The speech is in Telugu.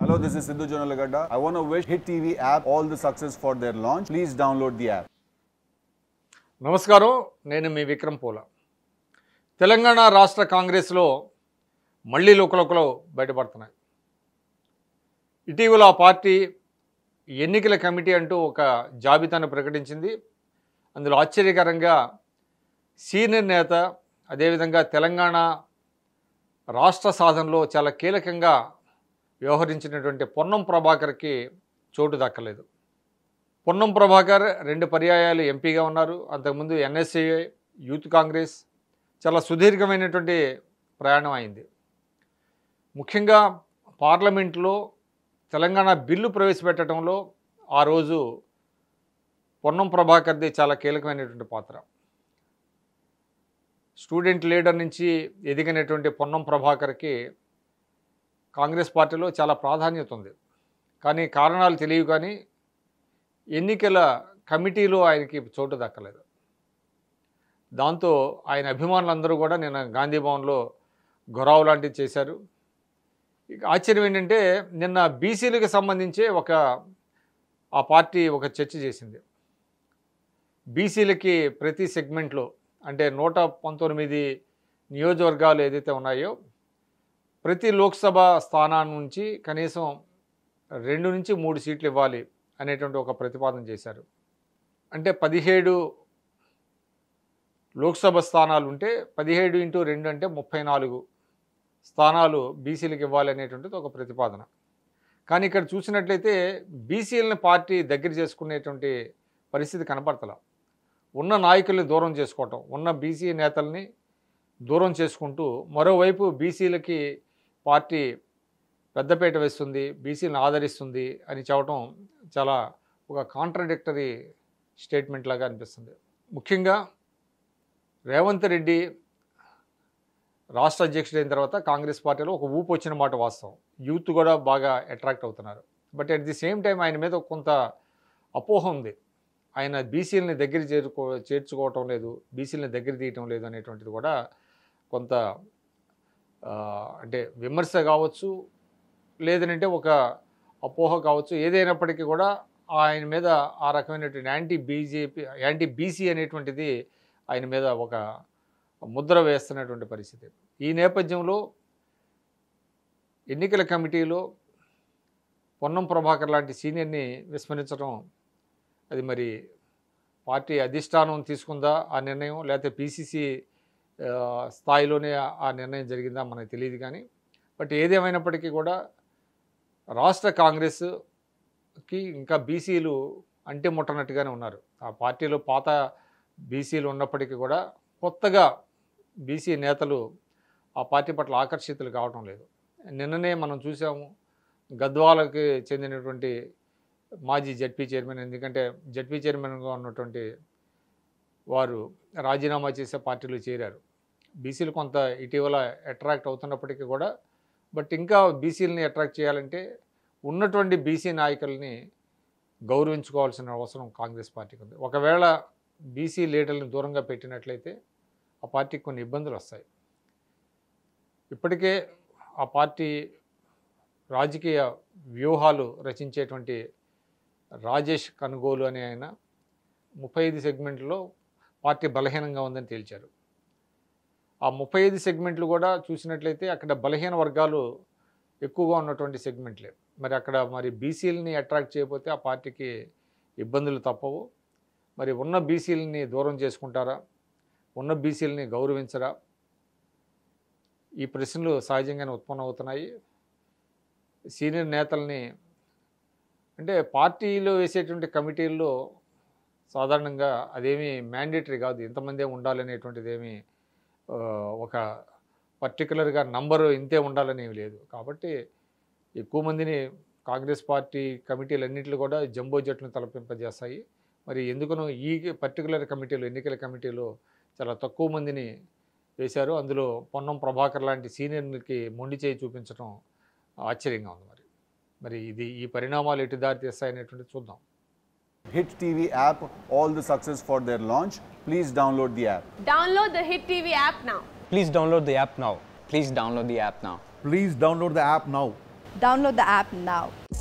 Hello, this is Sidhu Jonalagada. I want to wish Hit TV app all the success for their launch. Please download the app. నమస్కారం నేను మీ విక్రమ్ పూల తెలంగాణ రాష్ట్ర కాంగ్రెస్లో మళ్ళీ లుకలుకలు బయటపడుతున్నాయి ఇటీవల ఆ పార్టీ ఎన్నికల కమిటీ అంటూ ఒక జాబితాను ప్రకటించింది అందులో ఆశ్చర్యకరంగా సీనియర్ నేత అదేవిధంగా తెలంగాణ రాష్ట్ర సాధనలో చాలా కీలకంగా వ్యవహరించినటువంటి పొన్నం ప్రభాకర్కి చోటు దక్కలేదు పొన్నం ప్రభాకర్ రెండు పర్యాయాలు ఎంపీగా ఉన్నారు అంతకుముందు ఎన్ఎస్ఏ యూత్ కాంగ్రెస్ చాలా సుదీర్ఘమైనటువంటి ప్రయాణం అయింది ముఖ్యంగా పార్లమెంట్లో తెలంగాణ బిల్లు ప్రవేశపెట్టడంలో ఆ రోజు పొన్నం ప్రభాకర్ది చాలా కీలకమైనటువంటి పాత్ర స్టూడెంట్ లీడర్ నుంచి ఎదిగినటువంటి పొన్నం ప్రభాకర్కి కాంగ్రెస్ పార్టీలో చాలా ప్రాధాన్యత ఉంది కానీ కారణాలు తెలియవు కానీ ఎన్నికల కమిటీలో ఆయనకి చోటు దక్కలేదు దాంతో ఆయన అభిమానులందరూ కూడా నిన్న గాంధీ భవన్లో గొరావు లాంటివి చేశారు ఇక ఆశ్చర్యం ఏంటంటే నిన్న బీసీలకు సంబంధించే ఒక ఆ పార్టీ ఒక చర్చ చేసింది బీసీలకి ప్రతి సెగ్మెంట్లో అంటే నూట పంతొమ్మిది నియోజకవర్గాలు ఏదైతే ఉన్నాయో ప్రతి లోక్సభ స్థానాన్ని నుంచి కనీసం రెండు నుంచి మూడు సీట్లు ఇవ్వాలి అనేటువంటి ఒక ప్రతిపాదన చేశారు అంటే పదిహేడు లోక్సభ స్థానాలు ఉంటే పదిహేడు ఇంటూ రెండు అంటే ముప్పై నాలుగు స్థానాలు బీసీలకు ఇవ్వాలి అనేటువంటిది ఒక ప్రతిపాదన కానీ ఇక్కడ చూసినట్లయితే బీసీలని పార్టీ దగ్గర చేసుకునేటువంటి పరిస్థితి కనపడతలా ఉన్న నాయకుల్ని దూరం చేసుకోవటం ఉన్న బీసీ నేతల్ని దూరం చేసుకుంటూ మరోవైపు బీసీలకి పార్టీ పెద్దపీట వేస్తుంది బీసీలను ఆదరిస్తుంది అని చెప్పడం చాలా ఒక కాంట్రడిక్టరీ స్టేట్మెంట్ లాగా అనిపిస్తుంది ముఖ్యంగా రేవంత్ రెడ్డి రాష్ట్ర అధ్యక్షుడు అయిన తర్వాత కాంగ్రెస్ పార్టీలో ఒక ఊపు వచ్చిన మాట వాస్తవం యూత్ కూడా బాగా అట్రాక్ట్ అవుతున్నారు but at the same time ఆయన మీద కొంత అపోహ ఉంది ఆయన బీసీలని దగ్గర చేరుకో చేర్చుకోవటం లేదు బీసీలని దగ్గర తీయటం లేదు అనేటువంటిది కూడా కొంత ఆ, అంటే విమర్శ కావచ్చు లేదనంటే ఒక అపోహ కావచ్చు ఏదైనప్పటికీ కూడా ఆయన మీద ఆ రకమైనటువంటి యాంటీ బీజేపీ యాంటీ బీసీ అనేటువంటిది ఆయన మీద ఒక ముద్ర వేస్తున్నటువంటి పరిస్థితి ఈ నేపథ్యంలో ఎన్నికల కమిటీలో పొన్నం ప్రభాకర్ లాంటి సీనియర్ని విస్మరించడం అది మరి పార్టీ అధిష్టానం తీసుకుందా ఆ నిర్ణయం లేకపోతే పీసీసీ స్థాయిలోనే ఆ- ఆ నిర్ణయం జరిగిందా మనకు తెలియదు కానీ బట్ ఏదేమైనప్పటికీ కూడా రాష్ట్ర కాంగ్రెస్కి ఇంకా బీసీలు అంటే ముట్టనట్టుగానే ఉన్నారు ఆ పార్టీలో పాత బీసీలు ఉన్నప్పటికీ కూడా కొత్తగా బీసీ నేతలు ఆ పార్టీ పట్ల ఆకర్షితులు కావటం లేదు నిన్ననే మనం చూసాము గద్వాలకి చెందినటువంటి మాజీ జడ్పీ చైర్మన్ ఎందుకంటే జడ్పీ చైర్మన్గా ఉన్నటువంటి వారు రాజీనామా చేసే పార్టీలో చేరారు బీసీలు కొంత ఇటీవల అట్రాక్ట్ అవుతున్నప్పటికీ కూడా బట్ ఇంకా బీసీలని అట్రాక్ట్ చేయాలంటే ఉన్నటువంటి బీసీ నాయకుల్ని గౌరవించుకోవాల్సిన అవసరం కాంగ్రెస్ పార్టీకి ఉంది ఒకవేళ బీసీ లీడర్లను దూరంగా పెట్టినట్లయితే ఆ పార్టీకి కొన్ని ఇబ్బందులు వస్తాయి ఇప్పటికే ఆ పార్టీ రాజకీయ వ్యూహాలు రచించేటువంటి రాజేష్ కనుగోలు అనే ఆయన ముప్పై ఐదు సెగ్మెంట్లో పార్టీ బలహీనంగా ఉందని తేల్చారు ఆ ముప్పై ఐదు సెగ్మెంట్లు కూడా చూసినట్లయితే అక్కడ బలహీన వర్గాలు ఎక్కువగా ఉన్నటువంటి సెగ్మెంట్లే మరి అక్కడ మరి బీసీలని అట్రాక్ట్ చేయకపోతే ఆ పార్టీకి ఇబ్బందులు తప్పవు మరి ఉన్న బీసీలని దూరం చేసుకుంటారా ఉన్న బీసీలని గౌరవించరా ఈ ప్రశ్నలు సహజంగానే ఉత్పన్నమవుతున్నాయి సీనియర్ నేతల్ని అంటే పార్టీలో వేసేటువంటి కమిటీల్లో సాధారణంగా అదేమీ మ్యాండేటరీ కాదు ఎంతమందే ఉండాలనేటువంటిది ఏమీ ఆ, ఒక పర్టికులర్గా నంబరు ఇంతే ఉండాలని ఏమీ లేదు కాబట్టి ఎక్కువ మందిని కాంగ్రెస్ పార్టీ కమిటీలన్నింటిలో కూడా జంబో జట్లను తలపింపజేస్తాయి మరి ఎందుకనో ఈ పర్టికులర్ కమిటీలో ఎన్నికల కమిటీలో చాలా తక్కువ మందిని వేశారు అందులో పొన్నం ప్రభాకర్ లాంటి సీనియర్కి మొండి చేయి చూపించడం ఆశ్చర్యంగా ఉంది మరి మరి ఇది ఈ పరిణామాలు ఎటు దారి తీస్తాయనేటువంటి చూద్దాం Hit TV app all the success for their launch. Please download the app. Download the Hit TV app now. Please download the app now. Please download the app now. Please download the app now. Download the app now.